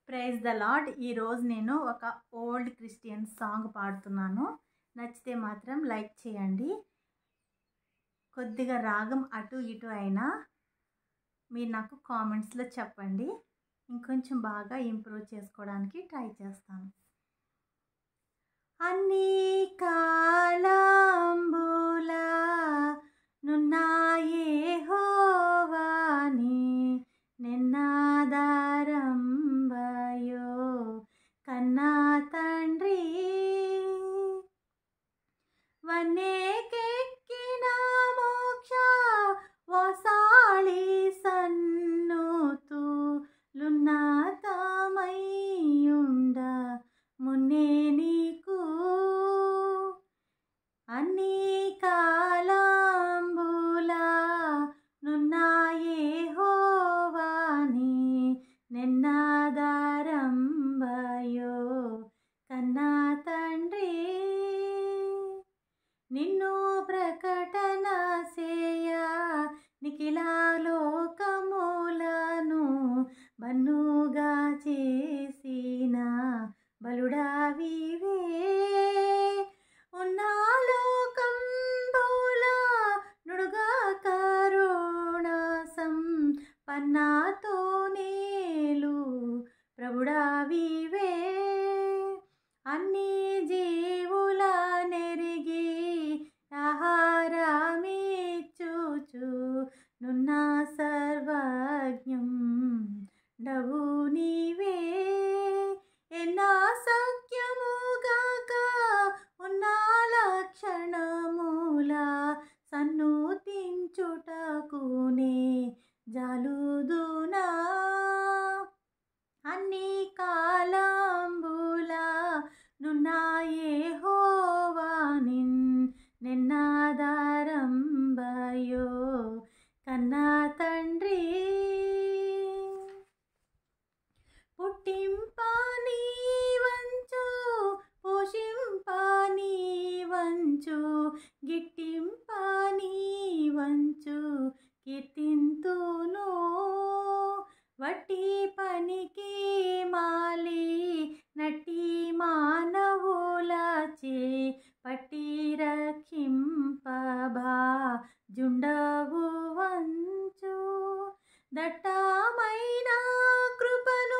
praise the lord ఈరోజు నేను ఒక ఓల్డ్ క్రిస్టియన్ సాంగ్ పాడుతున్నాను నచ్చితే మాత్రం లైక్ చేయండి కొద్దిగా రాగం అటు ఇటు అయినా మీరు నాకు కామెంట్స్లో చెప్పండి ఇంకొంచెం బాగా ఇంప్రూవ్ చేసుకోవడానికి ట్రై చేస్తాను అన్ని కాలంబులా నున్నాయే హోవాని నిన్నాదారంబయో కన్నా తండ్రి వన్నేకెక్కిన మోక్ష వసాళి సన్నుతు లున్నతమయ్యుండ మున్నే నీకు అన్ని కాలంబులా నున్నాయే హోవాని నిన్నాదారంబయో కన్నా తండ్రి నిన్ను ప్రకటన సేయ నిఖిలా లోకములను బన్నుగా చేసిన బలుడావివే ఉన్నాలోకంబుల నుడుగా కరుణసం పన్నాతో నేలు ప్రభుడావివే అన్ని జీవుల నెరిగి ఆహారమిచ్చుచు నున్న సర్వజ్ఞం డవు నీవే ఎన్నా సఖ్యముగాక ఉన్న లక్షణముల సన్నుతించుటకునే జాలుదునా అన్ని కాలంబులా నున్నాయే హోవానిన్ నిన్నాదారంబయో కన్నా తండ్రి పుట్టింపాని వంచు పోషింపాని వంచు గిట్టింపాని వంచు కీర్తింతును వట్టి పనికి మాలి నటి మానవులచే పట్టి రక్షింపబా జుండవు వంచు దట్టమైన కృపను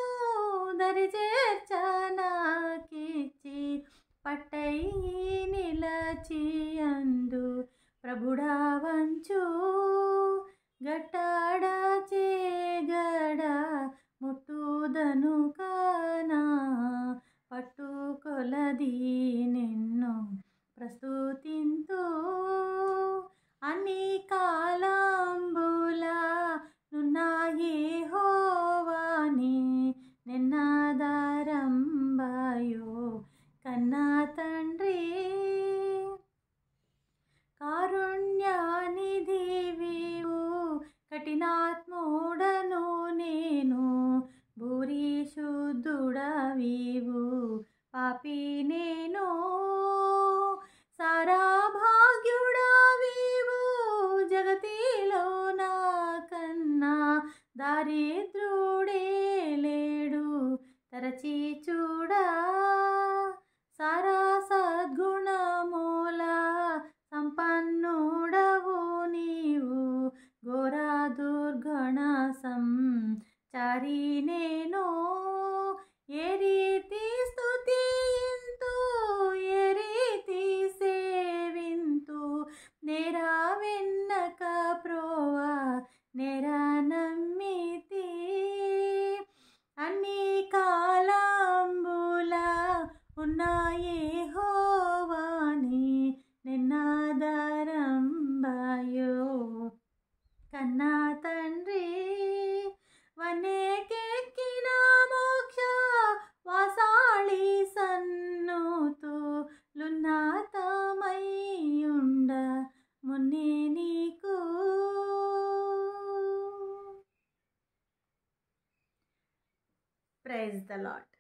దరిచేర్చనాకిచ్చి పట్టై నిలచి అందు ప్రభుడా వంచు గట్టాడ చేగడ ముట్టుదను కానా పట్టు కొలది నిన్ను ప్రస్తుతింతూ అన్ని కాలంబులా నున్నాయే హోవాని నిన్నాదారంబయో కన్నా తండ్రి కారుణ్యానిధివివు కఠినాత్ముడను నేను భూరి శుద్ధుడవివు పాపి నేను సారా భాగ్యుడవివు జగతిలో నా కన్నా దారిద్రుడే లేడు తరచి చూడా సారా సద్గుణమూల సంపన్నుడవు నీవు ఘోర దుర్గణ సంచారి నేను ఏ రీతి స్తుతింతు ఏ రీతి సేవింతు నేరా వెన్నక ప్రోవా నేరా నమ్మితి అన్ని కాలంబుల ఉన్నాయే హోవాని నిన్నాదారంబయో కన్నా తండ్రి వనేకెక్కిన మోక్ష వాసాళి సన్నుతు లున్నాతమయ్యుండ మున్నే నీకు ప్రైజ్ ద లాట్